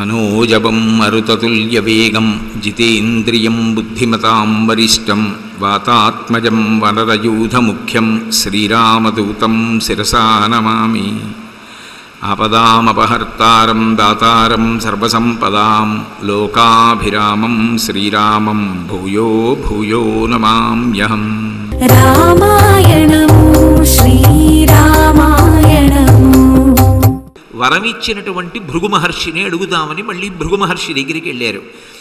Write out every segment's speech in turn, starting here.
మనోజవం మరుతతుల్యవేగం జితేంద్రియం బుద్ధిమతాం వరిష్టం వాతాత్మజం వనరయూధముఖ్యం శ్రీరామదూతం శిరసా నమామి ఆపదామపహర్తారం దాతారం సర్వసంపదాం లోకాభిరామం శ్రీరామం భూయో భూయో నమామ్యహం రామాయణము శ్రీరామాయణము వరమిచ్చినటువంటి భృగు మహర్షిని అడుగుదామని మళ్ళీ భృగు మహర్షి దగ్గరికి వెళ్ళారు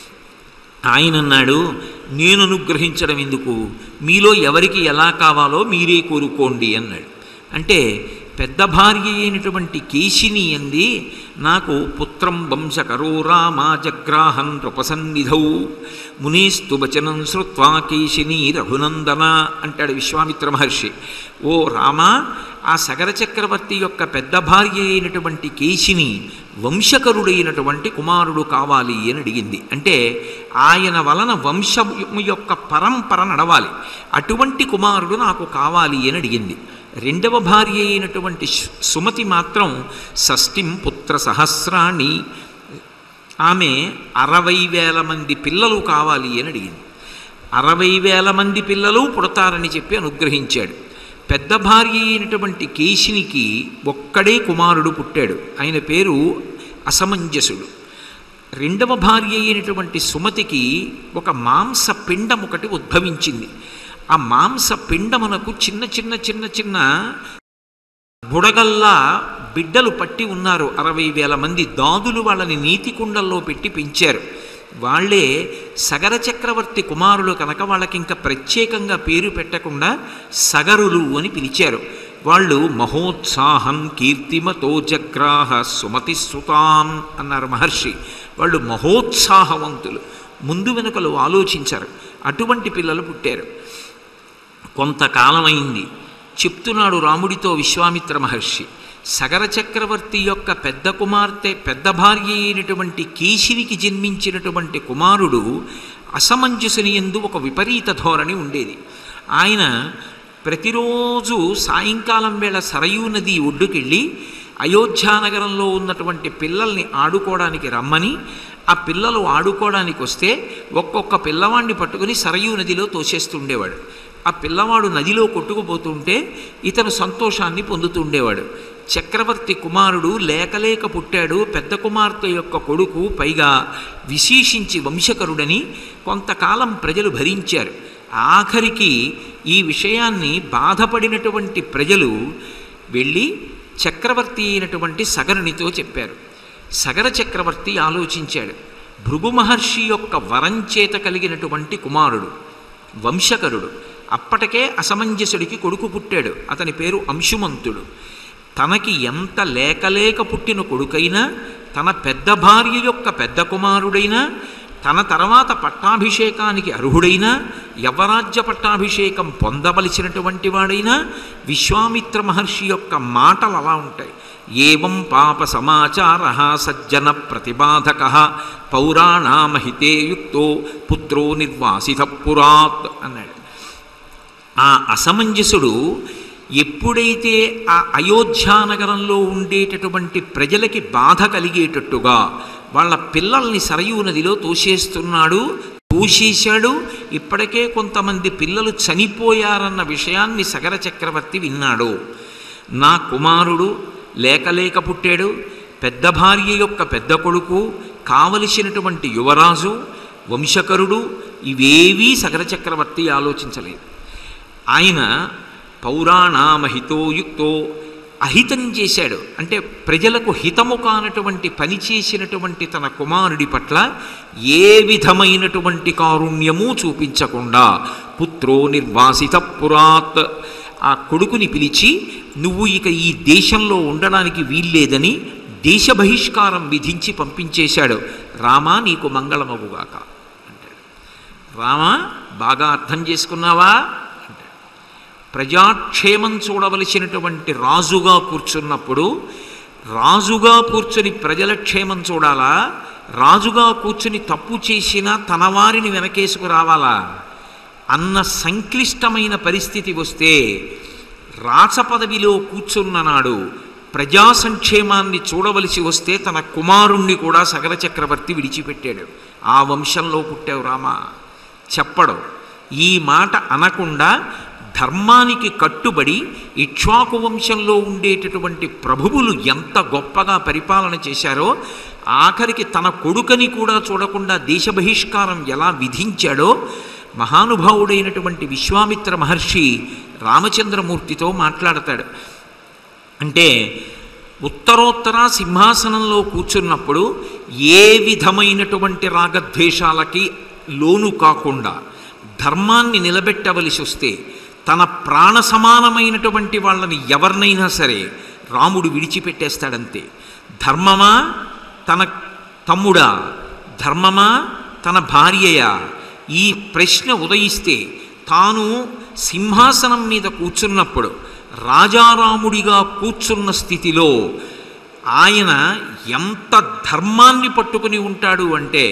ఆయన అన్నాడు నేను అనుగ్రహించడం ఎందుకు మీలో ఎవరికి ఎలా కావాలో మీరే కోరుకోండి అన్నాడు అంటే పెద్ద భార్య అయినటువంటి కేశిని అంది నాకు పుత్రం వంశకరో రామా జగ్రాహన్ నృపసన్నిధౌ మునీస్తు వచనం శ్రుత్వా కేశిని రఘునందన అంటాడు విశ్వామిత్ర మహర్షి ఓ రామా ఆ సగర చక్రవర్తి యొక్క పెద్ద భార్య అయినటువంటి కేశిని వంశకరుడైనటువంటి కుమారుడు కావాలి అని అడిగింది అంటే ఆయన వలన వంశము యొక్క పరంపర నడవాలి అటువంటి కుమారుడు నాకు కావాలి అని అడిగింది రెండవ భార్య అయినటువంటి సు- సుమతి మాత్రం షష్ఠిం పుత్ర సహస్రాన్ని ఆమె అరవై వేల మంది పిల్లలు కావాలి అని అడిగింది అరవై వేల మంది పిల్లలు పుడతారని చెప్పి అనుగ్రహించాడు పెద్ద భార్య అయినటువంటి కేశినికి ఒక్కడే కుమారుడు పుట్టాడు ఆయన పేరు అసమంజసుడు రెండవ భార్య అయినటువంటి సుమతికి ఒక మాంస పిండం ఒకటి ఉద్భవించింది ఆ మాంస పిండమునకు చిన్న చిన్న చిన్న చిన్న బుడగల్లా బిడ్డలు పట్టి ఉన్నారు అరవై వేల మంది దాదులు వాళ్ళని నీతి కుండల్లో పెట్టి పెంచారు వాళ్ళే సగర చక్రవర్తి కుమారులు కనుక వాళ్ళకి ఇంకా ప్రత్యేకంగా పేరు పెట్టకుండా సగరులు అని పిలిచారు వాళ్ళు మహోత్సాహం కీర్తిమతో జగ్రాహ సుమతి సుతాం అన్నారు మహర్షి వాళ్ళు మహోత్సాహవంతులు ముందు వెనుకలు ఆలోచించారు అటువంటి పిల్లలు పుట్టారు కొంతకాలమైంది చెప్తున్నాడు రాముడితో విశ్వామిత్ర మహర్షి సగర చక్రవర్తి యొక్క పెద్ద కుమార్తె పెద్ద భార్య అయినటువంటి కేశినికి జన్మించినటువంటి కుమారుడు అసమంజసుని ఎందు ఒక విపరీత ధోరణి ఉండేది ఆయన ప్రతిరోజు సాయంకాలం వేళ సరయూ నది ఒడ్డుకెళ్ళి అయోధ్యానగరంలో ఉన్నటువంటి పిల్లల్ని ఆడుకోవడానికి రమ్మని ఆ పిల్లలు ఆడుకోవడానికి వస్తే ఒక్కొక్క పిల్లవాడిని పట్టుకుని సరయూ నదిలో తోసేస్తుండేవాడు ఆ పిల్లవాడు నదిలో కొట్టుకుపోతుంటే ఇతను సంతోషాన్ని పొందుతుండేవాడు చక్రవర్తి కుమారుడు లేకలేక పుట్టాడు పెద్ద కుమార్తె యొక్క కొడుకు పైగా విశేషించి వంశకరుడని కొంతకాలం ప్రజలు భరించారు ఆఖరికి ఈ విషయాన్ని బాధపడినటువంటి ప్రజలు వెళ్ళి చక్రవర్తి అయినటువంటి సగరునితో చెప్పారు సగర చక్రవర్తి ఆలోచించాడు భృగు మహర్షి యొక్క వరం చేత కలిగినటువంటి కుమారుడు వంశకరుడు అప్పటికే అసమంజసుడికి కొడుకు పుట్టాడు అతని పేరు అంశుమంతుడు తనకి ఎంత లేకలేక పుట్టిన కొడుకైనా తన పెద్ద భార్య యొక్క పెద్ద కుమారుడైనా తన తర్వాత పట్టాభిషేకానికి అర్హుడైనా యవరాజ్య పట్టాభిషేకం పొందవలసినటువంటి వాడైనా విశ్వామిత్ర మహర్షి యొక్క మాటలు అలా ఉంటాయి ఏవం పాప సమాచార సజ్జన ప్రతిబాధక పౌరాణామహితే యుక్తో పుత్రో నిర్వాసిత పురాత్ అన్నాడు ఆ అసమంజసుడు ఎప్పుడైతే ఆ అయోధ్యానగరంలో ఉండేటటువంటి ప్రజలకి బాధ కలిగేటట్టుగా వాళ్ళ పిల్లల్ని సరయూ నదిలో తోసేస్తున్నాడు తోసేశాడు ఇప్పటికే కొంతమంది పిల్లలు చనిపోయారన్న విషయాన్ని సగర చక్రవర్తి విన్నాడు నా కుమారుడు లేకలేక పుట్టాడు పెద్ద భార్య యొక్క పెద్ద కొడుకు కావలసినటువంటి యువరాజు వంశకరుడు ఇవేవీ సగర చక్రవర్తి ఆలోచించలేదు ఆయన పౌరాణామహితో యుక్తో అహితం చేశాడు అంటే ప్రజలకు హితము కానటువంటి పని చేసినటువంటి తన కుమారుడి పట్ల ఏ విధమైనటువంటి కారుణ్యము చూపించకుండా పుత్రో నిర్వాసిత పురాత్ ఆ కొడుకుని పిలిచి నువ్వు ఇక ఈ దేశంలో ఉండడానికి వీల్లేదని దేశ బహిష్కారం విధించి పంపించేశాడు రామా నీకు మంగళమగుగాక అంటాడు రామా బాగా అర్థం చేసుకున్నావా అంటాడు ప్రజాక్షేమం చూడవలసినటువంటి రాజుగా కూర్చున్నప్పుడు రాజుగా కూర్చుని ప్రజల క్షేమం చూడాలా రాజుగా కూర్చుని తప్పు చేసినా తన వారిని వెనకేసుకురావాలా అన్న సంక్లిష్టమైన పరిస్థితి వస్తే రాచ పదవిలో కూర్చున్న నాడు ప్రజా సంక్షేమాన్ని చూడవలసి వస్తే తన కుమారుణ్ణి కూడా సగర చక్రవర్తి విడిచిపెట్టాడు ఆ వంశంలో పుట్టావు రామా చెప్పడు ఈ మాట అనకుండా ధర్మానికి కట్టుబడి ఇక్ష్వాకు వంశంలో ఉండేటటువంటి ప్రభువులు ఎంత గొప్పగా పరిపాలన చేశారో ఆఖరికి తన కొడుకని కూడా చూడకుండా దేశ బహిష్కారం ఎలా విధించాడో మహానుభావుడైనటువంటి విశ్వామిత్ర మహర్షి రామచంద్రమూర్తితో మాట్లాడతాడు అంటే ఉత్తరోత్తర సింహాసనంలో కూర్చున్నప్పుడు ఏ విధమైనటువంటి రాగద్వేషాలకి లోను కాకుండా ధర్మాన్ని నిలబెట్టవలసి వస్తే తన ప్రాణ సమానమైనటువంటి వాళ్ళని ఎవరినైనా సరే రాముడు విడిచిపెట్టేస్తాడంతే ధర్మమా తన తమ్ముడా ధర్మమా తన భార్యయా ఈ ప్రశ్న ఉదయిస్తే తాను సింహాసనం మీద కూర్చున్నప్పుడు రాజారాముడిగా కూర్చున్న స్థితిలో ఆయన ఎంత ధర్మాన్ని పట్టుకుని ఉంటాడు అంటే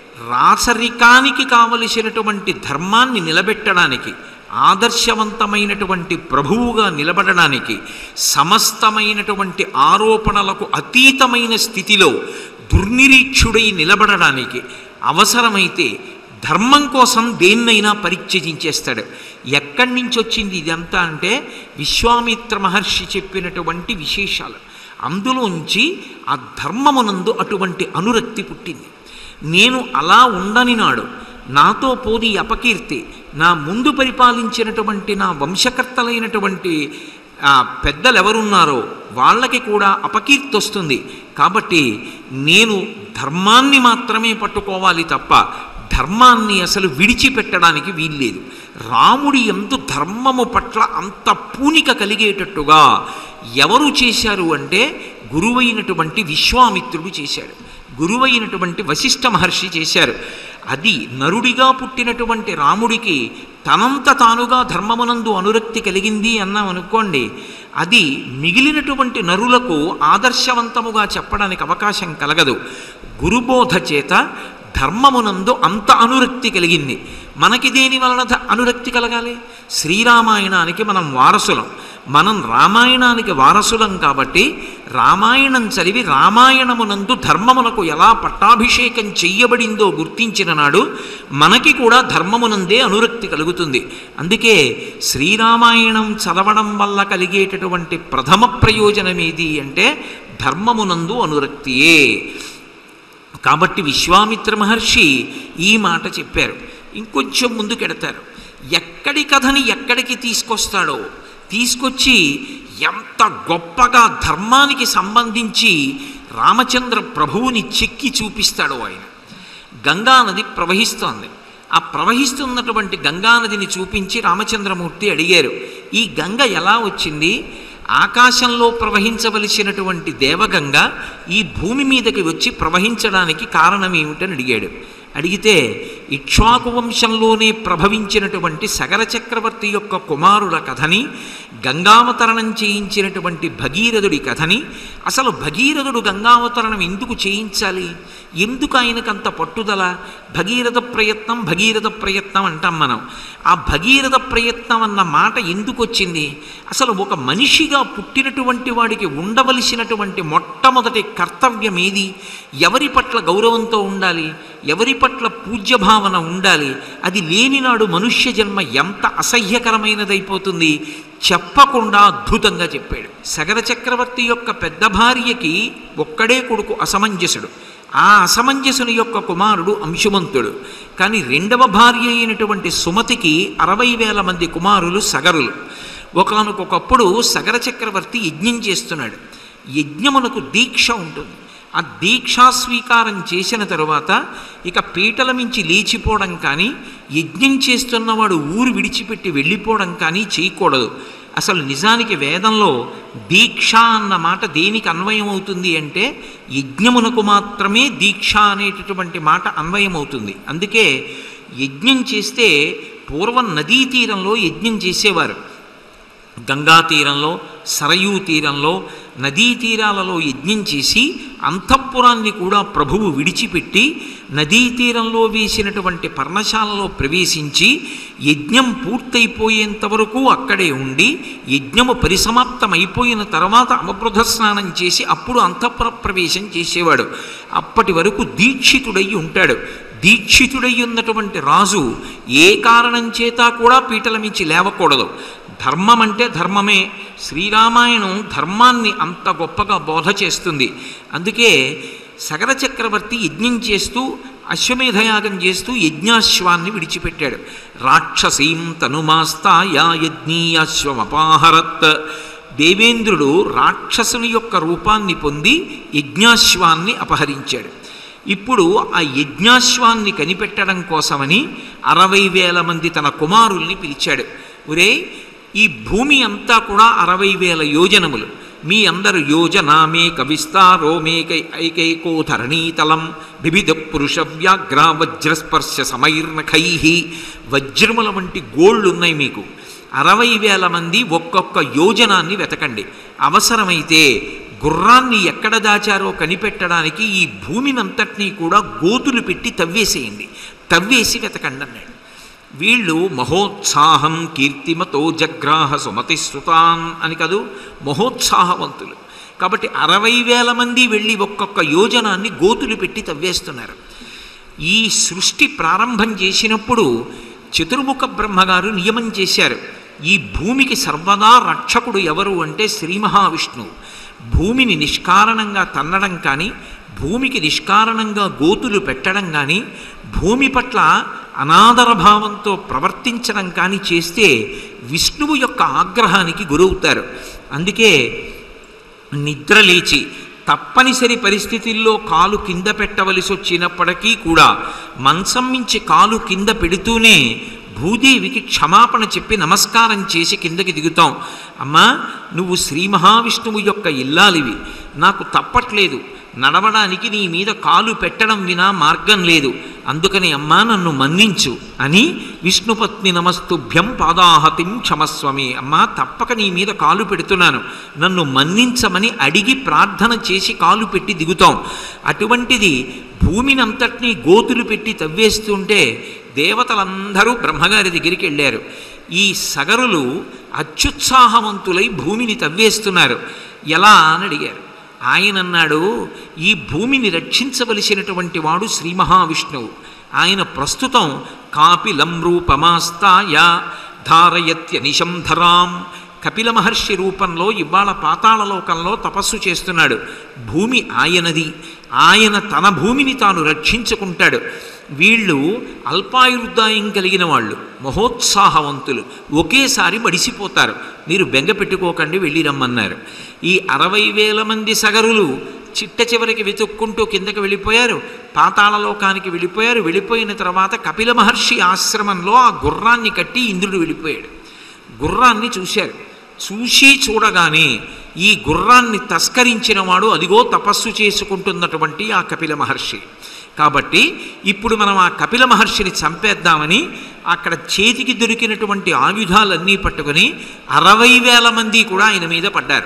రాసరికానికి కావలసినటువంటి ధర్మాన్ని నిలబెట్టడానికి ఆదర్శవంతమైనటువంటి ప్రభువుగా నిలబడడానికి సమస్తమైనటువంటి ఆరోపణలకు అతీతమైన స్థితిలో దుర్నిరీక్షుడై నిలబడడానికి అవసరమైతే ధర్మం కోసం దేన్నైనా పరిత్యజించేస్తాడు ఎక్కడి నుంచి వచ్చింది ఇదంతా అంటే విశ్వామిత్ర మహర్షి చెప్పినటువంటి విశేషాలు అందులోంచి ఆ ధర్మమునందు అటువంటి అనురక్తి పుట్టింది నేను అలా ఉండని నాడు నాతో పోది అపకీర్తి నా ముందు పరిపాలించినటువంటి నా వంశకర్తలైనటువంటి ఆ పెద్దలు ఎవరున్నారో వాళ్ళకి కూడా అపకీర్తి వస్తుంది కాబట్టి నేను ధర్మాన్ని మాత్రమే పట్టుకోవాలి తప్ప ధర్మాన్ని అసలు విడిచిపెట్టడానికి వీల్లేదు రాముడి ఎందు ధర్మము పట్ల అంత పూనిక కలిగేటట్టుగా ఎవరు చేశారు అంటే గురువైనటువంటి విశ్వామిత్రుడు చేశాడు గురువైనటువంటి వశిష్ఠ మహర్షి చేశారు అది నరుడిగా పుట్టినటువంటి రాముడికి తనంత తానుగా ధర్మమునందు అనురక్తి కలిగింది అన్నాం అనుకోండి అది మిగిలినటువంటి నరులకు ఆదర్శవంతముగా చెప్పడానికి అవకాశం కలగదు గురుబోధ చేత ధర్మమునందు అంత అనురక్తి కలిగింది మనకి దేని వలన ధ- అనురక్తి కలగాలి శ్రీరామాయణానికి మనం వారసులం మనం రామాయణానికి వారసులం కాబట్టి రామాయణం చదివి రామాయణమునందు ధర్మమునకు ఎలా పట్టాభిషేకం చెయ్యబడిందో గుర్తించిన నాడు మనకి కూడా ధర్మమునందే అనురక్తి కలుగుతుంది అందుకే శ్రీరామాయణం చదవడం వల్ల కలిగేటటువంటి ప్రథమ ప్రయోజనం ఏది అంటే ధర్మమునందు అనురక్తియే కాబట్టి విశ్వామిత్ర మహర్షి ఈ మాట చెప్పారు ఇంకొంచెం ముందుకెడతారు ఎక్కడి కథని ఎక్కడికి తీసుకొస్తాడో తీసుకొచ్చి ఎంత గొప్పగా ధర్మానికి సంబంధించి రామచంద్ర ప్రభువుని చెక్కి చూపిస్తాడో ఆయన గంగానది ప్రవహిస్తోంది ఆ ప్రవహిస్తున్నటువంటి గంగానదిని చూపించి రామచంద్రమూర్తి అడిగారు ఈ గంగ ఎలా వచ్చింది ఆకాశంలో ప్రవహించవలసినటువంటి దేవగంగ ఈ భూమి మీదకి వచ్చి ప్రవహించడానికి కారణం ఏమిటని అడిగాడు అడిగితే ఇక్ష్వాకు వంశంలోనే ప్రభవించినటువంటి సగర చక్రవర్తి యొక్క కుమారుల కథని గంగావతరణం చేయించినటువంటి భగీరథుడి కథని అసలు భగీరథుడు గంగావతరణం ఎందుకు చేయించాలి ఎందుకు ఆయనకంత పట్టుదల భగీరథ ప్రయత్నం భగీరథ ప్రయత్నం అంటాం మనం ఆ భగీరథ ప్రయత్నం అన్న మాట ఎందుకు వచ్చింది అసలు ఒక మనిషిగా పుట్టినటువంటి వాడికి ఉండవలసినటువంటి మొట్టమొదటి కర్తవ్యం ఏది ఎవరి పట్ల గౌరవంతో ఉండాలి ఎవరి పట్ల పూజ్యభావన ఉండాలి అది లేనినాడు మనుష్య జన్మ ఎంత అసహ్యకరమైనదైపోతుంది చెప్పకుండా అద్భుతంగా చెప్పాడు సగర చక్రవర్తి యొక్క పెద్ద భార్యకి ఒక్కడే కొడుకు అసమంజసుడు ఆ అసమంజసుని యొక్క కుమారుడు అంశుమంతుడు కానీ రెండవ భార్య అయినటువంటి సుమతికి అరవై వేల మంది కుమారులు సగరులు ఒకనకొకప్పుడు సగర చక్రవర్తి యజ్ఞం చేస్తున్నాడు యజ్ఞమునకు దీక్ష ఉంటుంది ఆ దీక్షా స్వీకారం చేసిన తరువాత ఇక పీటల మించి లేచిపోవడం కానీ యజ్ఞం చేస్తున్నవాడు ఊరు విడిచిపెట్టి వెళ్ళిపోవడం కానీ చేయకూడదు అసలు నిజానికి వేదంలో దీక్ష అన్న మాట దేనికి అన్వయం అవుతుంది అంటే యజ్ఞమునకు మాత్రమే దీక్ష అనేటటువంటి మాట అన్వయం అవుతుంది అందుకే యజ్ఞం చేస్తే పూర్వం నదీ తీరంలో యజ్ఞం చేసేవారు గంగా తీరంలో సరయూ తీరంలో నదీ తీరాలలో యజ్ఞం చేసి అంతఃపురాన్ని కూడా ప్రభువు విడిచిపెట్టి నదీ తీరంలో వేసినటువంటి పర్ణశాలలో ప్రవేశించి యజ్ఞం పూర్తయిపోయేంత వరకు అక్కడే ఉండి యజ్ఞము పరిసమాప్తమైపోయిన తర్వాత అమృత స్నానం చేసి అప్పుడు అంతఃపుర ప్రవేశం చేసేవాడు అప్పటి వరకు దీక్షితుడై ఉంటాడు దీక్షితుడై ఉన్నటువంటి రాజు ఏ కారణం చేత కూడా పీటల మించి లేవకూడదు ధర్మం అంటే ధర్మమే శ్రీరామాయణం ధర్మాన్ని అంత గొప్పగా బోధ చేస్తుంది అందుకే సగర చక్రవర్తి యజ్ఞం చేస్తూ అశ్వమేధయాగం చేస్తూ యజ్ఞాశ్వాన్ని విడిచిపెట్టాడు రాక్షసీం తనుమాస్తాయా యజ్ఞీయాశ్వమపాహరత్ దేవేంద్రుడు రాక్షసుని యొక్క రూపాన్ని పొంది యజ్ఞాశ్వాన్ని అపహరించాడు ఇప్పుడు ఆ యజ్ఞాశ్వాన్ని కనిపెట్టడం కోసమని అరవై వేల మంది తన కుమారుల్ని పిలిచాడు ఒరే ఈ భూమి అంతా కూడా అరవై వేల యోజనములు మీ అందరు యోజనామే కవిస్తారో మేకై ఐకైకో ధరణీతలం వివిధ పురుష వ్యాఘ్ర వజ్రస్పర్శ సమైర్నఖై వజ్రముల వంటి గోళ్ళు ఉన్నాయి మీకు అరవై వేల మంది ఒక్కొక్క యోజనాన్ని వెతకండి అవసరమైతే గుర్రాన్ని ఎక్కడ దాచారో కనిపెట్టడానికి ఈ భూమినంతటినీ కూడా గోతులు పెట్టి తవ్వేసేయండి తవ్వేసి వెతకండి అన్నాడు వీళ్ళు మహోత్సాహం కీర్తిమతో జగ్రాహ సుమతి శృతాన్ అని కదూ మహోత్సాహవంతులు కాబట్టి అరవై వేల మంది వెళ్ళి ఒక్కొక్క యోజనాన్ని గోతులు పెట్టి తవ్వేస్తున్నారు ఈ సృష్టి ప్రారంభం చేసినప్పుడు చతుర్ముఖ బ్రహ్మగారు నియమం చేశారు ఈ భూమికి సర్వదా రక్షకుడు ఎవరు అంటే శ్రీ మహావిష్ణువు భూమిని నిష్కారణంగా తన్నడం కానీ భూమికి నిష్కారణంగా గోతులు పెట్టడం కానీ భూమి పట్ల అనాదర భావంతో ప్రవర్తించడం కానీ చేస్తే విష్ణువు యొక్క ఆగ్రహానికి గురవుతారు అందుకే నిద్ర లేచి తప్పనిసరి పరిస్థితుల్లో కాలు కింద పెట్టవలసి వచ్చినప్పటికీ కూడా మంచం మించి కాలు కింద పెడుతూనే భూదేవికి క్షమాపణ చెప్పి నమస్కారం చేసి కిందకి దిగుతాం అమ్మా నువ్వు శ్రీ మహావిష్ణువు యొక్క ఇల్లాలివి నాకు తప్పట్లేదు నడవడానికి నీ మీద కాలు పెట్టడం వినా మార్గం లేదు అందుకని అమ్మా నన్ను మన్నించు అని విష్ణుపత్ని నమస్తుభ్యం పాదాహతిం క్షమస్వమి అమ్మా తప్పక నీ మీద కాలు పెడుతున్నాను నన్ను మన్నించమని అడిగి ప్రార్థన చేసి కాలు పెట్టి దిగుతాం అటువంటిది భూమినంతటినీ గోతులు పెట్టి తవ్వేస్తుంటే దేవతలందరూ బ్రహ్మగారి దగ్గరికి వెళ్ళారు ఈ సగరులు అత్యుత్సాహవంతులై భూమిని తవ్వేస్తున్నారు ఎలా అని అడిగారు ఆయన అన్నాడు ఈ భూమిని రక్షించవలసినటువంటి వాడు శ్రీ మహావిష్ణువు ఆయన ప్రస్తుతం కాపిలం రూపమాస్తాయ ధారయత్యనిశం ధరాం కపిల మహర్షి రూపంలో ఇవాళ పాతాళలోకంలో తపస్సు చేస్తున్నాడు భూమి ఆయనది ఆయన తన భూమిని తాను రక్షించుకుంటాడు వీళ్ళు అల్పాయుర్దాయం కలిగిన వాళ్ళు మహోత్సాహవంతులు ఒకేసారి మడిసిపోతారు మీరు బెంగ పెట్టుకోకండి వెళ్ళి రమ్మన్నారు ఈ అరవై వేల మంది సగరులు చిట్ట చివరికి వెతుక్కుంటూ కిందకి వెళ్ళిపోయారు పాతాళలోకానికి వెళ్ళిపోయారు వెళ్ళిపోయిన తర్వాత కపిల మహర్షి ఆశ్రమంలో ఆ గుర్రాన్ని కట్టి ఇంద్రుడు వెళ్ళిపోయాడు గుర్రాన్ని చూశారు చూసి చూడగానే ఈ గుర్రాన్ని తస్కరించిన వాడు అదిగో తపస్సు చేసుకుంటున్నటువంటి ఆ కపిల మహర్షి కాబట్టి ఇప్పుడు మనం ఆ కపిల మహర్షిని చంపేద్దామని అక్కడ చేతికి దొరికినటువంటి ఆయుధాలన్నీ పట్టుకొని అరవై వేల మంది కూడా ఆయన మీద పడ్డారు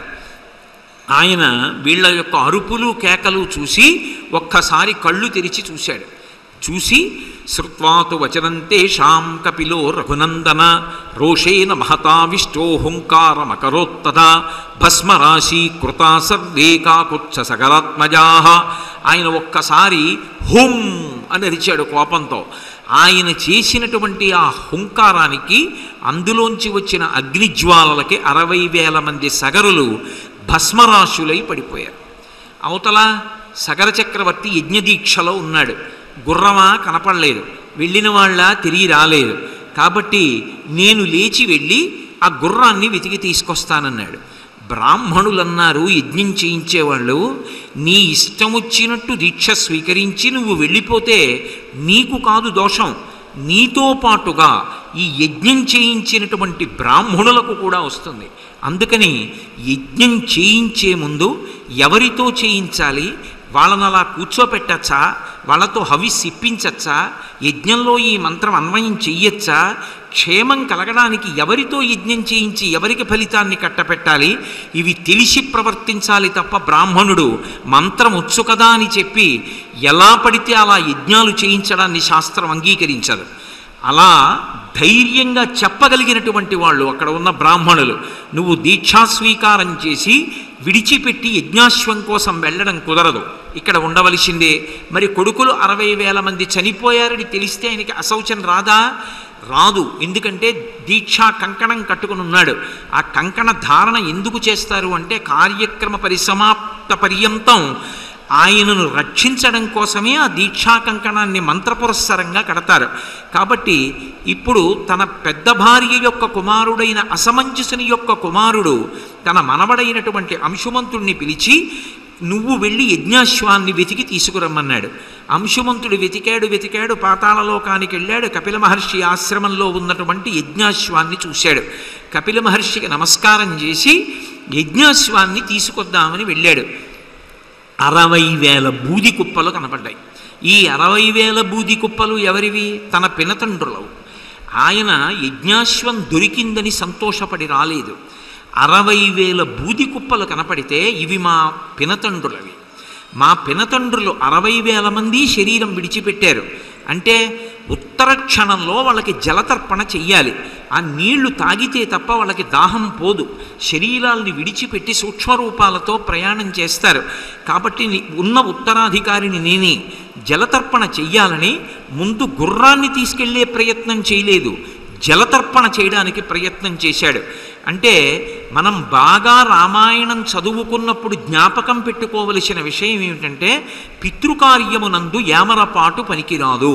ఆయన వీళ్ళ యొక్క అరుపులు కేకలు చూసి ఒక్కసారి కళ్ళు తెరిచి చూశాడు చూసి శ్రుత్వాతు వచనంతేషాం కపిలో రఘునందన రోషేన మహతావిష్టో హుంకారమకరోత్తదా భస్మరాశి కృతా సర్వే కాకుచ్చ సగరాత్మజా ఆయన ఒక్కసారి హుం అని అరిచాడు కోపంతో ఆయన చేసినటువంటి ఆ హుంకారానికి అందులోంచి వచ్చిన అగ్నిజ్వాలలకి అరవై వేల మంది సగరులు భస్మరాశులై పడిపోయారు అవతల సగర చక్రవర్తి యజ్ఞదీక్షలో ఉన్నాడు గుర్రమా కనపడలేదు వెళ్ళిన వాళ్ళ తిరిగి రాలేదు కాబట్టి నేను లేచి వెళ్ళి ఆ గుర్రాన్ని వెతికి తీసుకొస్తానన్నాడు బ్రాహ్మణులన్నారు యజ్ఞం చేయించేవాళ్ళు నీ ఇష్టం వచ్చినట్టు దీక్ష స్వీకరించి నువ్వు వెళ్ళిపోతే నీకు కాదు దోషం నీతో పాటుగా ఈ యజ్ఞం చేయించినటువంటి బ్రాహ్మణులకు కూడా వస్తుంది అందుకని యజ్ఞం చేయించే ముందు ఎవరితో చేయించాలి వాళ్ళని అలా కూర్చోపెట్టచ్చా వాళ్ళతో హవిస్ ఇప్పించచ్చా యజ్ఞంలో ఈ మంత్రం అన్వయం చెయ్యొచ్చా క్షేమం కలగడానికి ఎవరితో యజ్ఞం చేయించి ఎవరికి ఫలితాన్ని కట్టపెట్టాలి ఇవి తెలిసి ప్రవర్తించాలి తప్ప బ్రాహ్మణుడు మంత్రం వచ్చు కదా అని చెప్పి ఎలా పడితే అలా యజ్ఞాలు చేయించడాన్ని శాస్త్రం అంగీకరించదు అలా ధైర్యంగా చెప్పగలిగినటువంటి వాళ్ళు అక్కడ ఉన్న బ్రాహ్మణులు నువ్వు దీక్షా స్వీకారం చేసి విడిచిపెట్టి యజ్ఞాశ్వం కోసం వెళ్ళడం కుదరదు ఇక్కడ ఉండవలసిందే మరి కొడుకులు అరవై వేల మంది చనిపోయారని తెలిస్తే ఆయనకి అశౌచం రాదా రాదు ఎందుకంటే దీక్షా కంకణం కట్టుకుని ఉన్నాడు ఆ కంకణ ధారణ ఎందుకు చేస్తారు అంటే కార్యక్రమ పరిసమాప్త పర్యంతం ఆయనను రక్షించడం కోసమే ఆ దీక్షా కంకణాన్ని మంత్రపురస్సరంగా కడతారు కాబట్టి ఇప్పుడు తన పెద్ద భార్య యొక్క కుమారుడైన అసమంజసుని యొక్క కుమారుడు తన మనవడైనటువంటి అంశుమంతుణ్ణి పిలిచి నువ్వు వెళ్ళి యజ్ఞాశ్వాన్ని వెతికి తీసుకురమ్మన్నాడు అంశుమంతుడు వెతికాడు వెతికాడు పాతాళలోకానికి వెళ్ళాడు కపిల మహర్షి ఆశ్రమంలో ఉన్నటువంటి యజ్ఞాశ్వాన్ని చూశాడు కపిల మహర్షికి నమస్కారం చేసి యజ్ఞాశ్వాన్ని తీసుకొద్దామని వెళ్ళాడు అరవై వేల బూది కుప్పలు కనపడ్డాయి ఈ అరవై వేల బూది కుప్పలు ఎవరివి తన పినతండ్రులవు ఆయన యజ్ఞాశ్వం దొరికిందని సంతోషపడి రాలేదు అరవై వేల బూది కుప్పలు కనపడితే ఇవి మా పినతండ్రులవి మా పినతండ్రులు అరవై వేల మంది శరీరం విడిచిపెట్టారు అంటే ఉత్తర క్షణంలో వాళ్ళకి జలతర్పణ చెయ్యాలి ఆ నీళ్లు తాగితే తప్ప వాళ్ళకి దాహం పోదు శరీరాల్ని విడిచిపెట్టి సూక్ష్మరూపాలతో ప్రయాణం చేస్తారు కాబట్టి ని- ఉన్న ఉత్తరాధికారిని నేనే జలతర్పణ చెయ్యాలని ముందు గుర్రాన్ని తీసుకెళ్లే ప్రయత్నం చేయలేదు జలతర్పణ చేయడానికి ప్రయత్నం చేశాడు అంటే మనం బాగా రామాయణం చదువుకున్నప్పుడు జ్ఞాపకం పెట్టుకోవలసిన విషయం ఏమిటంటే పితృకార్యమునందు యామరపాటు పనికిరాదు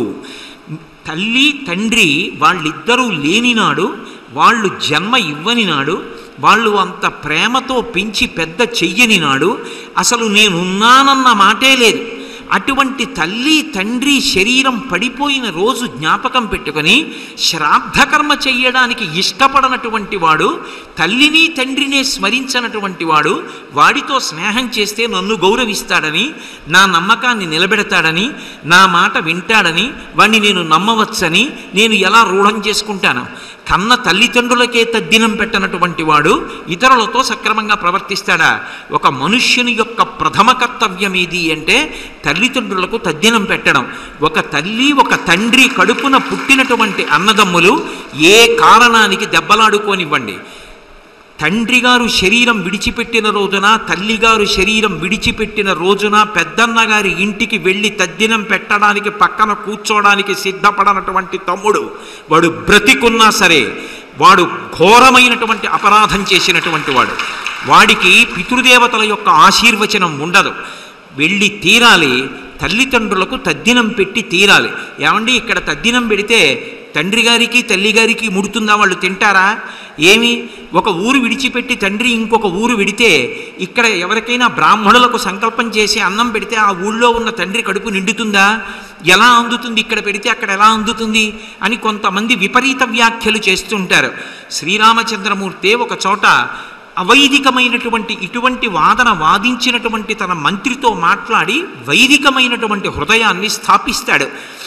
తల్లి తండ్రి వాళ్ళిద్దరూ లేనినాడు వాళ్ళు జన్మ ఇవ్వని నాడు వాళ్ళు అంత ప్రేమతో పెంచి పెద్ద చెయ్యని నాడు అసలు నేనున్నానన్న మాటే లేదు అటువంటి తల్లి తండ్రి శరీరం పడిపోయిన రోజు జ్ఞాపకం పెట్టుకొని శ్రాద్ధకర్మ చెయ్యడానికి ఇష్టపడనటువంటి వాడు తల్లిని తండ్రినే స్మరించనటువంటి వాడు వాడితో స్నేహం చేస్తే నన్ను గౌరవిస్తాడని నా నమ్మకాన్ని నిలబెడతాడని నా మాట వింటాడని వాణ్ణి నేను నమ్మవచ్చని నేను ఎలా రూఢం చేసుకుంటాను కన్న తల్లిదండ్రులకే తద్దినం పెట్టనటువంటి వాడు ఇతరులతో సక్రమంగా ప్రవర్తిస్తాడా ఒక మనుష్యుని యొక్క ప్రథమ కర్తవ్యం ఏది అంటే తల్లిదండ్రులకు తద్దినం పెట్టడం ఒక తల్లి ఒక తండ్రి కడుపున పుట్టినటువంటి అన్నదమ్ములు ఏ కారణానికి దెబ్బలాడుకోనివ్వండి తండ్రి గారు శరీరం విడిచిపెట్టిన రోజున తల్లిగారు శరీరం విడిచిపెట్టిన రోజున పెద్దన్న గారి ఇంటికి వెళ్ళి తద్దినం పెట్టడానికి పక్కన కూర్చోవడానికి సిద్ధపడనటువంటి తమ్ముడు వాడు బ్రతికున్నా సరే వాడు ఘోరమైనటువంటి అపరాధం చేసినటువంటి వాడు వాడికి పితృదేవతల యొక్క ఆశీర్వచనం ఉండదు వెళ్ళి తీరాలి తల్లిదండ్రులకు తద్దినం పెట్టి తీరాలి ఏమండి ఇక్కడ తద్దినం పెడితే తండ్రి గారికి తల్లి గారికి ముడుతుందా వాళ్ళు తింటారా ఏమి ఒక ఊరు విడిచిపెట్టి తండ్రి ఇంకొక ఊరు విడితే ఇక్కడ ఎవరికైనా బ్రాహ్మణులకు సంకల్పం చేసి అన్నం పెడితే ఆ ఊళ్ళో ఉన్న తండ్రి కడుపు నిండుతుందా ఎలా అందుతుంది ఇక్కడ పెడితే అక్కడ ఎలా అందుతుంది అని కొంతమంది విపరీత వ్యాఖ్యలు చేస్తుంటారు శ్రీరామచంద్రమూర్తే ఒక చోట అవైదికమైనటువంటి ఇటువంటి వాదన వాదించినటువంటి తన మంత్రితో మాట్లాడి వైదికమైనటువంటి హృదయాన్ని స్థాపిస్తాడు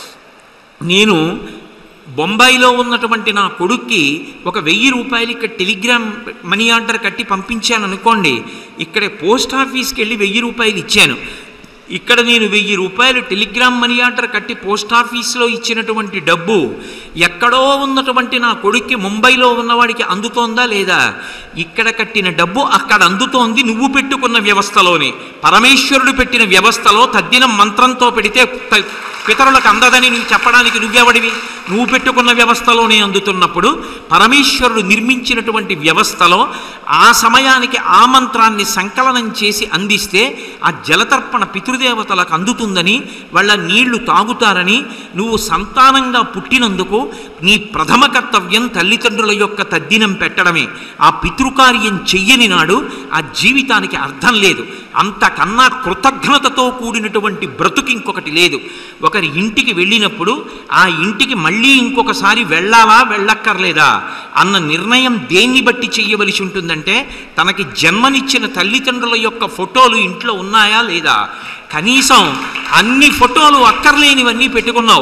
నేను బొంబాయిలో ఉన్నటువంటి నా కొడుక్కి ఒక వెయ్యి రూపాయలు ఇక్కడ టెలిగ్రామ్ మనీ ఆర్డర్ కట్టి పంపించాను అనుకోండి ఇక్కడ పోస్ట్ ఆఫీస్కి వెళ్ళి వెయ్యి రూపాయలు ఇచ్చాను ఇక్కడ నేను వెయ్యి రూపాయలు టెలిగ్రామ్ మనీ ఆర్డర్ కట్టి పోస్ట్ ఆఫీస్లో ఇచ్చినటువంటి డబ్బు ఎక్కడో ఉన్నటువంటి నా కొడుక్కి ముంబైలో ఉన్నవాడికి అందుతోందా లేదా ఇక్కడ కట్టిన డబ్బు అక్కడ అందుతోంది నువ్వు పెట్టుకున్న వ్యవస్థలోనే పరమేశ్వరుడు పెట్టిన వ్యవస్థలో తద్దినం మంత్రంతో పెడితే త- పితరులకు అందదని నువ్వు చెప్పడానికి నువ్వెవడివి నువ్వు పెట్టుకున్న వ్యవస్థలోనే అందుతున్నప్పుడు పరమేశ్వరుడు నిర్మించినటువంటి వ్యవస్థలో ఆ సమయానికి ఆ మంత్రాన్ని సంకలనం చేసి అందిస్తే ఆ జలతర్పణ పితృదేవతలకు అందుతుందని వాళ్ళ నీళ్లు తాగుతారని నువ్వు సంతానంగా పుట్టినందుకు నీ ప్రథమ కర్తవ్యం తల్లిదండ్రుల యొక్క తద్దినం పెట్టడమే ఆ పితృకార్యం చెయ్యని నాడు ఆ జీవితానికి అర్థం లేదు అంతకన్నా కృతజ్ఞతతో కూడినటువంటి బ్రతుకు ఇంకొకటి లేదు ఒకరి ఇంటికి వెళ్ళినప్పుడు ఆ ఇంటికి మళ్ళీ ఇంకొకసారి వెళ్ళాలా వెళ్ళక్కర్లేదా అన్న నిర్ణయం దేన్ని బట్టి చెయ్యవలసి ఉంటుందంటే తనకి జన్మనిచ్చిన తల్లిదండ్రుల యొక్క ఫోటోలు ఇంట్లో ఉన్నాయా లేదా కనీసం అన్ని ఫోటోలు అక్కర్లేనివన్నీ పెట్టుకున్నావు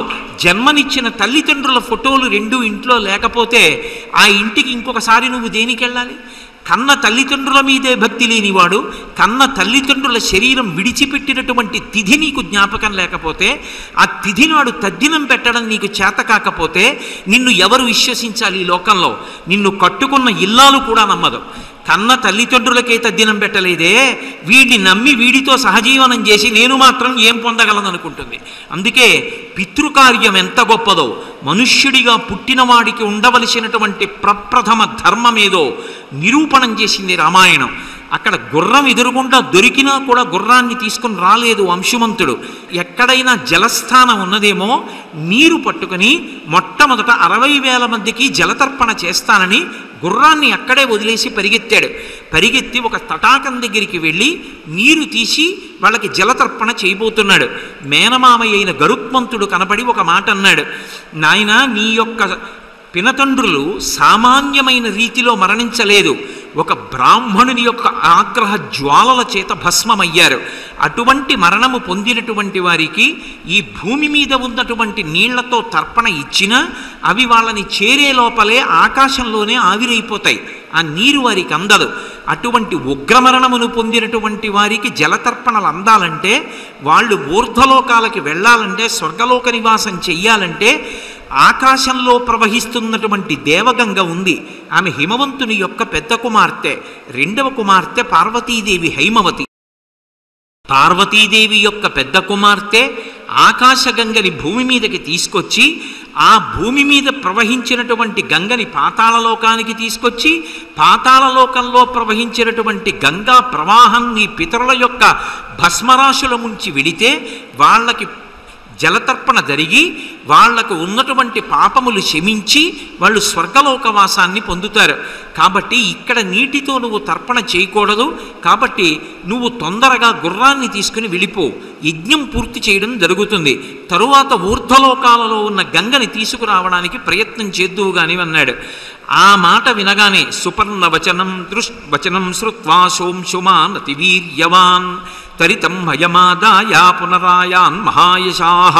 జన్మనిచ్చిన తల్లిదండ్రుల ఫోటోలు రెండు ఇంట్లో లేకపోతే ఆ ఇంటికి ఇంకొకసారి నువ్వు దేనికి వెళ్ళాలి కన్న తల్లిదండ్రుల మీదే భక్తి లేనివాడు కన్న తల్లిదండ్రుల శరీరం విడిచిపెట్టినటువంటి తిథి నీకు జ్ఞాపకం లేకపోతే ఆ తిథి నాడు తద్దినం పెట్టడం నీకు చేత కాకపోతే నిన్ను ఎవరు విశ్వసించాలి ఈ లోకంలో నిన్ను కట్టుకున్న ఇల్లాలు కూడా నమ్మదు కన్న తల్లిదండ్రులకే తద్దినం పెట్టలేదే వీడిని నమ్మి వీడితో సహజీవనం చేసి నేను మాత్రం ఏం పొందగలను అనుకుంటుంది అందుకే పితృకార్యం ఎంత గొప్పదో మనుష్యుడిగా పుట్టినవాడికి ఉండవలసినటువంటి ప్రప్రథమ ధర్మమేదో నిరూపణం చేసింది రామాయణం అక్కడ గుర్రం ఎదురుగుండా దొరికినా కూడా గుర్రాన్ని తీసుకుని రాలేదు అంశుమంతుడు ఎక్కడైనా జలస్థానం ఉన్నదేమో నీరు పట్టుకుని మొట్టమొదట అరవై వేల మందికి జలతర్పణ చేస్తానని గుర్రాన్ని అక్కడే వదిలేసి పరిగెత్తాడు పరిగెత్తి ఒక తటాకం దగ్గరికి వెళ్ళి నీరు తీసి వాళ్ళకి జలతర్పణ చేయబోతున్నాడు మేనమామయ్య అయిన గరుత్మంతుడు కనబడి ఒక మాట అన్నాడు నాయన నీ యొక్క పినతండ్రులు సామాన్యమైన రీతిలో మరణించలేదు ఒక బ్రాహ్మణుని యొక్క ఆగ్రహ జ్వాలల చేత భస్మమయ్యారు అటువంటి మరణము పొందినటువంటి వారికి ఈ భూమి మీద ఉన్నటువంటి నీళ్లతో తర్పణ ఇచ్చినా అవి వాళ్ళని చేరే లోపలే ఆకాశంలోనే ఆవిరైపోతాయి ఆ నీరు వారికి అందదు అటువంటి ఉగ్రమరణమును పొందినటువంటి వారికి జలతర్పణలు అందాలంటే వాళ్ళు ఊర్ధ్వలోకాలకి వెళ్ళాలంటే స్వర్గలోక నివాసం చెయ్యాలంటే ఆకాశంలో ప్రవహిస్తున్నటువంటి దేవగంగ ఉంది ఆమె హిమవంతుని యొక్క పెద్ద కుమార్తె రెండవ కుమార్తె పార్వతీదేవి హైమవతి పార్వతీదేవి యొక్క పెద్ద కుమార్తె ఆకాశగంగని భూమి మీదకి తీసుకొచ్చి ఆ భూమి మీద ప్రవహించినటువంటి గంగని పాతాళలోకానికి తీసుకొచ్చి పాతాళలోకంలో ప్రవహించినటువంటి గంగా ప్రవాహం నీ పితరుల యొక్క భస్మరాశుల ముంచి విడితే వాళ్ళకి జలతర్పణ జరిగి వాళ్లకు ఉన్నటువంటి పాపములు శమించి వాళ్ళు స్వర్గలోకవాసాన్ని పొందుతారు కాబట్టి ఇక్కడ నీటితో నువ్వు తర్పణ చేయకూడదు కాబట్టి నువ్వు తొందరగా గుర్రాన్ని తీసుకుని వెళ్ళిపో యజ్ఞం పూర్తి చేయడం జరుగుతుంది తరువాత ఊర్ధ్వలోకాలలో ఉన్న గంగని తీసుకురావడానికి ప్రయత్నం చేద్దువు గాని అన్నాడు ఆ మాట వినగానే సుపర్ణ వచనం దృష్ వచనం శ్రుత్వా సోంశుమాన్ అతివీర్యవాన్ తరితం హయమాదాయ పునరాయాన్ మహాయశాహ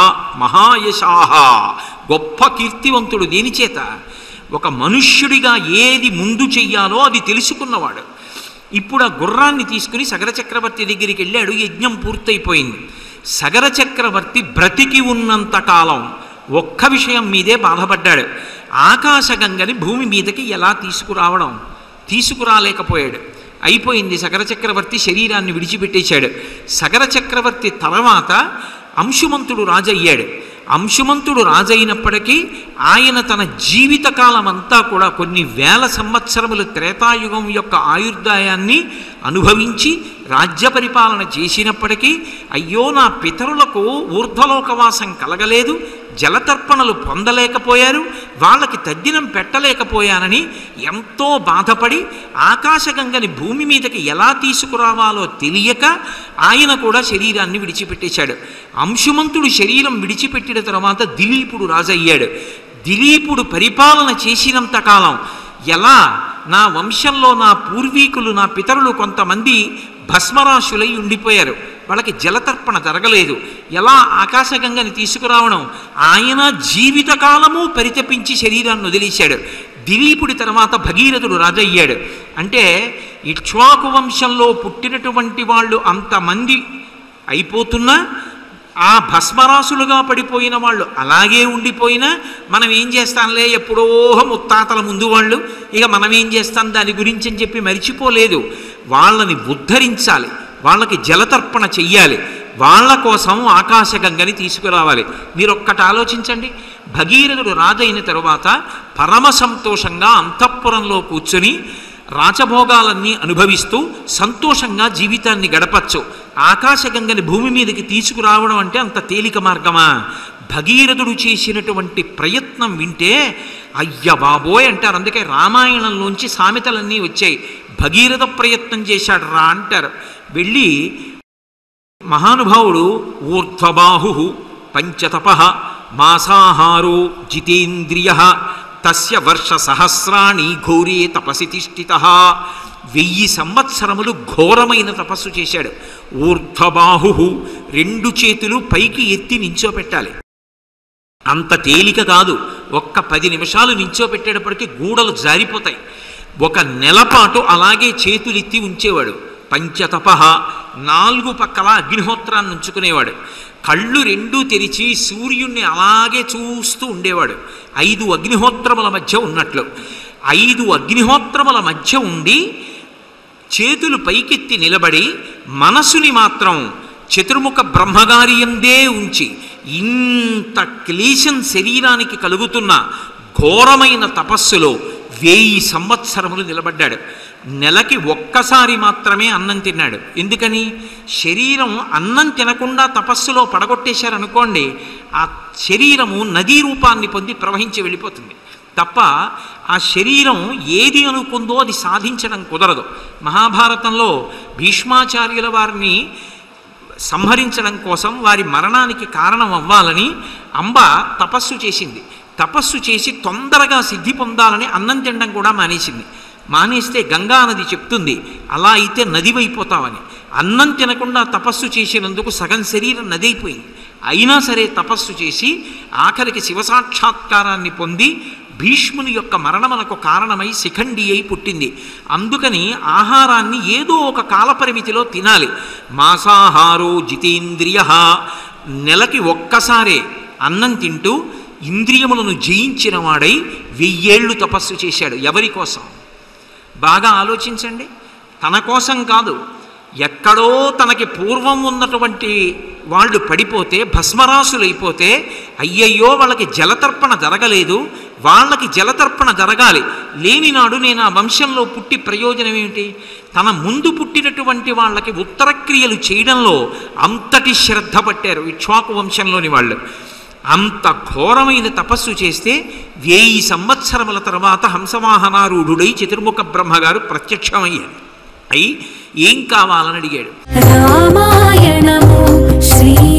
మహాయశాహ గొప్ప కీర్తివంతుడు దేనిచేత ఒక మనుష్యుడిగా ఏది ముందు చెయ్యాలో అది తెలుసుకున్నవాడు ఇప్పుడు ఆ గుర్రాన్ని తీసుకుని సగర చక్రవర్తి దగ్గరికి వెళ్ళాడు యజ్ఞం పూర్తయిపోయింది సగర చక్రవర్తి బ్రతికి ఉన్నంత కాలం ఒక్క విషయం మీదే బాధపడ్డాడు ఆకాశగంగని భూమి మీదకి ఎలా తీసుకురావడం తీసుకురాలేకపోయాడు అయిపోయింది సగర చక్రవర్తి శరీరాన్ని విడిచిపెట్టేశాడు సగర చక్రవర్తి తర్వాత అంశుమంతుడు రాజయ్యాడు అంశుమంతుడు రాజైనప్పటికీ ఆయన తన జీవితకాలం అంతా కూడా కొన్ని వేల సంవత్సరములు త్రేతాయుగం యొక్క ఆయుర్దాయాన్ని అనుభవించి రాజ్య పరిపాలన చేసినప్పటికీ అయ్యో నా పితరులకు ఊర్ధ్వలోకవాసం కలగలేదు జలతర్పణలు పొందలేకపోయారు వాళ్ళకి తద్దినం పెట్టలేకపోయానని ఎంతో బాధపడి ఆకాశగంగని భూమి మీదకి ఎలా తీసుకురావాలో తెలియక ఆయన కూడా శరీరాన్ని విడిచిపెట్టేశాడు అంశుమంతుడు శరీరం విడిచిపెట్టిన తర్వాత దిలీపుడు రాజయ్యాడు దిలీపుడు పరిపాలన చేసినంత కాలం ఎలా నా వంశంలో నా పూర్వీకులు నా పితరులు కొంతమంది భస్మరాశులై ఉండిపోయారు వాళ్ళకి జలతర్పణ జరగలేదు ఎలా ఆకాశగంగని తీసుకురావడం ఆయన జీవితకాలము పరితపించి శరీరాన్ని వదిలేశాడు దిలీపుడి తర్వాత భగీరథుడు రాజయ్యాడు అంటే ఇక్ష్వాకు వంశంలో పుట్టినటువంటి వాళ్ళు అంతమంది అయిపోతున్నా ఆ భస్మరాసులుగా పడిపోయిన వాళ్ళు అలాగే ఉండిపోయినా మనం ఏం చేస్తాంలే ఎప్పుడో ముత్తాతల ముందు వాళ్ళు ఇక మనం ఏం చేస్తాం దాని గురించి అని చెప్పి మరిచిపోలేదు వాళ్ళని ఉద్ధరించాలి వాళ్ళకి జలతర్పణ చెయ్యాలి వాళ్ళ కోసం ఆకాశగంగని తీసుకురావాలి మీరు ఒక్కటి ఆలోచించండి భగీరథుడు రాజైన తరువాత పరమ సంతోషంగా అంతఃపురంలో కూర్చొని రాచభోగాలన్నీ అనుభవిస్తూ సంతోషంగా జీవితాన్ని గడపచ్చు ఆకాశగంగని భూమి మీదకి తీసుకురావడం అంటే అంత తేలిక మార్గమా భగీరథుడు చేసినటువంటి ప్రయత్నం వింటే అయ్య బాబోయ్ అంటారు అందుకే రామాయణంలోంచి సామెతలన్నీ వచ్చాయి భగీరథ ప్రయత్నం చేశాడు రా అంటారు వెళ్ళి మహానుభావుడు ఊర్ధ్వబాహు పంచతప మాసాహారో జితేంద్రియ తస్య వర్ష సహస్రాణి ఘోరే తపసి తిష్ఠిత వెయ్యి సంవత్సరములు ఘోరమైన తపస్సు చేశాడు ఊర్ధ్వబాహు రెండు చేతులు పైకి ఎత్తి నించోపెట్టాలి అంత తేలిక కాదు ఒక్క పది నిమిషాలు నించోపెట్టేటప్పటికి గూడలు జారిపోతాయి ఒక నెల పాటు అలాగే చేతులెత్తి ఉంచేవాడు పంచతప నాలుగు పక్కల అగ్నిహోత్రాన్ని ఉంచుకునేవాడు కళ్ళు రెండూ తెరిచి సూర్యుణ్ణి అలాగే చూస్తూ ఉండేవాడు ఐదు అగ్నిహోత్రముల మధ్య ఉన్నట్లు ఐదు అగ్నిహోత్రముల మధ్య ఉండి చేతులు పైకెత్తి నిలబడి మనసుని మాత్రం చతుర్ముఖ బ్రహ్మగారి ఎందే ఉంచి ఇంత క్లేశం శరీరానికి కలుగుతున్న ఘోరమైన తపస్సులో వేయి సంవత్సరములు నిలబడ్డాడు నెలకి ఒక్కసారి మాత్రమే అన్నం తిన్నాడు ఎందుకని శరీరం అన్నం తినకుండా తపస్సులో పడగొట్టేశారనుకోండి ఆ శరీరము నదీ రూపాన్ని పొంది ప్రవహించి వెళ్ళిపోతుంది తప్ప ఆ శరీరం ఏది అనుకుందో అది సాధించడం కుదరదు మహాభారతంలో భీష్మాచార్యుల వారిని సంహరించడం కోసం వారి మరణానికి కారణం అవ్వాలని అంబ తపస్సు చేసింది తపస్సు చేసి తొందరగా సిద్ధి పొందాలని అన్నం తినడం కూడా మానేసింది మానేస్తే గంగా నది చెప్తుంది అలా అయితే నదివైపోతావని అన్నం తినకుండా తపస్సు చేసినందుకు సగం శరీరం నదైపోయింది అయినా సరే తపస్సు చేసి ఆఖరికి శివసాక్షాత్కారాన్ని పొంది భీష్ముని యొక్క మరణమునకు కారణమై శిఖండి అయి పుట్టింది అందుకని ఆహారాన్ని ఏదో ఒక కాలపరిమితిలో తినాలి మాసాహారో జితేంద్రియ నెలకి ఒక్కసారే అన్నం తింటూ ఇంద్రియములను జయించిన వాడై వెయ్యేళ్ళు తపస్సు చేశాడు ఎవరి కోసం బాగా ఆలోచించండి తన కోసం కాదు ఎక్కడో తనకి పూర్వం ఉన్నటువంటి వాళ్ళు పడిపోతే భస్మరాసులైపోతే అయ్యయ్యో వాళ్ళకి జలతర్పణ జరగలేదు వాళ్ళకి జలతర్పణ జరగాలి లేనినాడు నేను ఆ వంశంలో పుట్టి ప్రయోజనం ఏమిటి తన ముందు పుట్టినటువంటి వాళ్ళకి ఉత్తరక్రియలు చేయడంలో అంతటి శ్రద్ధ పట్టారు ఇక్ష్వాకు వంశంలోని వాళ్ళు అంత ఘోరమైన తపస్సు చేస్తే వేయి సంవత్సరముల తర్వాత హంసవాహనారూఢుడై చతుర్ముఖ బ్రహ్మగారు ప్రత్యక్షమయ్యాడు అయి ఏం కావాలని అడిగాడు రామాయణము శ్రీ